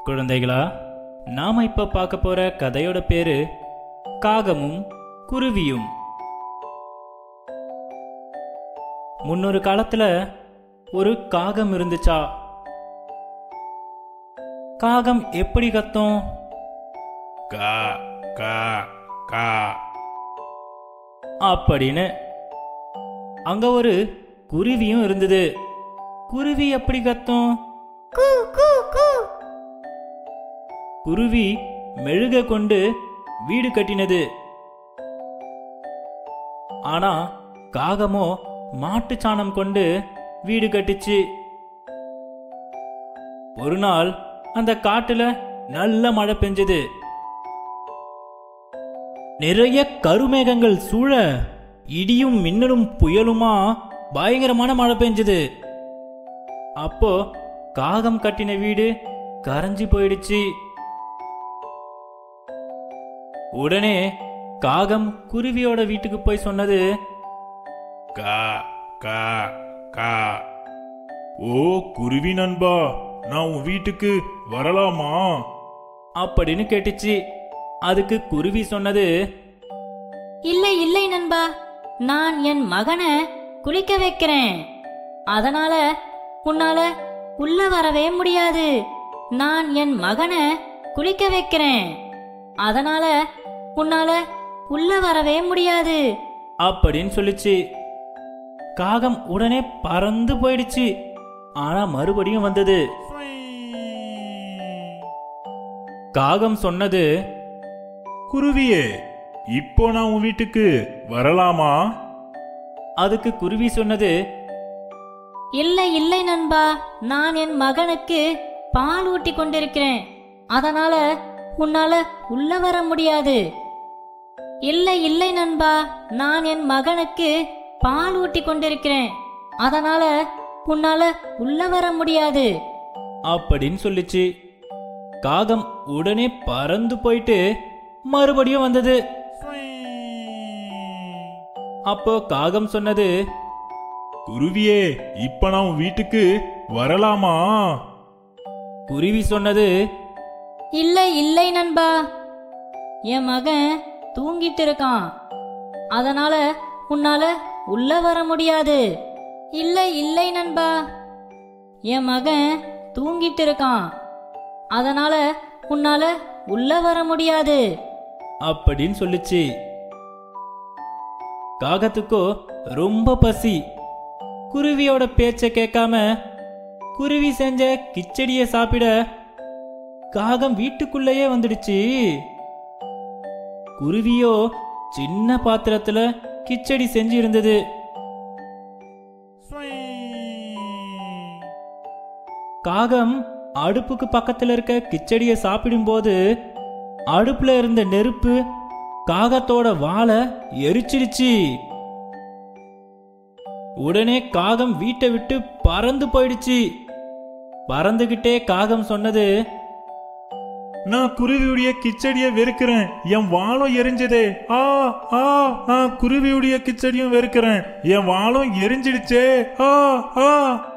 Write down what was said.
குழந்தைகளா நாம இப்ப பார்க்க போற கதையோட பேரு காகமும் குருவியும் முன்னொரு காலத்துல ஒரு காகம் இருந்துச்சா காகம் எப்படி கத்தும் கா கா கா அப்படின்னு அங்க ஒரு குருவியும் இருந்தது குருவி எப்படி கத்தும் குருவி மெழுக கொண்டு வீடு கட்டினது ஆனா காகமோ மாட்டுச் சாணம் கொண்டு வீடு கட்டிச்சு ஒரு நாள் அந்த காட்டுல நல்ல மழை பெஞ்சது நிறைய கருமேகங்கள் சூழ இடியும் மின்னலும் புயலுமா பயங்கரமான மழை பெஞ்சது அப்போ காகம் கட்டின வீடு கரைஞ்சு போயிடுச்சு உடனே காகம் குருவியோட வீட்டுக்கு போய் சொன்னது கா கா கா ஓ குருவி நண்பா நான் உன் வீட்டுக்கு வரலாமா அப்படின்னு கேட்டுச்சு அதுக்கு குருவி சொன்னது இல்லை இல்லை நண்பா நான் என் மகனை குளிக்க வைக்கிறேன் அதனால உன்னால உள்ள வரவே முடியாது நான் என் மகனை குளிக்க வைக்கிறேன் அதனால உன்னால உள்ள வரவே முடியாது அப்படின்னு சொல்லுச்சு காகம் உடனே பறந்து போயிடுச்சு ஆனா மறுபடியும் வந்தது காகம் சொன்னது குருவியே இப்போ நான் உன் வீட்டுக்கு வரலாமா அதுக்கு குருவி சொன்னது இல்லை இல்லை நண்பா நான் என் மகனுக்கு பால் ஊட்டி கொண்டிருக்கிறேன் அதனால உன்னால உள்ள வர முடியாது இல்லை இல்லை நண்பா நான் என் மகனுக்கு பால் ஊட்டி கொண்டிருக்கிறேன் அதனால உன்னால உள்ள வர முடியாது அப்படின்னு சொல்லுச்சு காகம் உடனே பறந்து போயிட்டு மறுபடியும் வந்தது அப்போ காகம் சொன்னது குருவியே இப்ப நான் உன் வீட்டுக்கு வரலாமா குருவி சொன்னது இல்லை இல்லை நண்பா என் மகன் தூங்கிட்டு இருக்கான் அதனால உன்னால உள்ள வர முடியாது இல்லை இல்லை நண்பா என் மகன் தூங்கிட்டு இருக்கான் அதனால உன்னால உள்ள வர முடியாது அப்படின்னு சொல்லுச்சு காகத்துக்கோ ரொம்ப பசி குருவியோட பேச்ச கேட்காம குருவி செஞ்ச கிச்சடிய சாப்பிட காகம் வீட்டுக்குள்ளேயே வந்துடுச்சு குருவியோ சின்ன பாத்திரத்துல கிச்சடி செஞ்சு இருந்தது காகம் அடுப்புக்கு பக்கத்துல இருக்க கிச்சடிய சாப்பிடும்போது அடுப்புல இருந்த நெருப்பு காகத்தோட வாழை எரிச்சிடுச்சு உடனே காகம் வீட்டை விட்டு பறந்து போயிடுச்சு பறந்துகிட்டே காகம் சொன்னது நான் குருவியுடைய கிச்சடிய வெறுக்கிறேன் என் வாழும் எரிஞ்சதே ஆ ஆ நான் குருவியுடைய கிச்சடியும் வெறுக்கிறேன் என் வாழும் எரிஞ்சிடுச்சே ஆ ஆ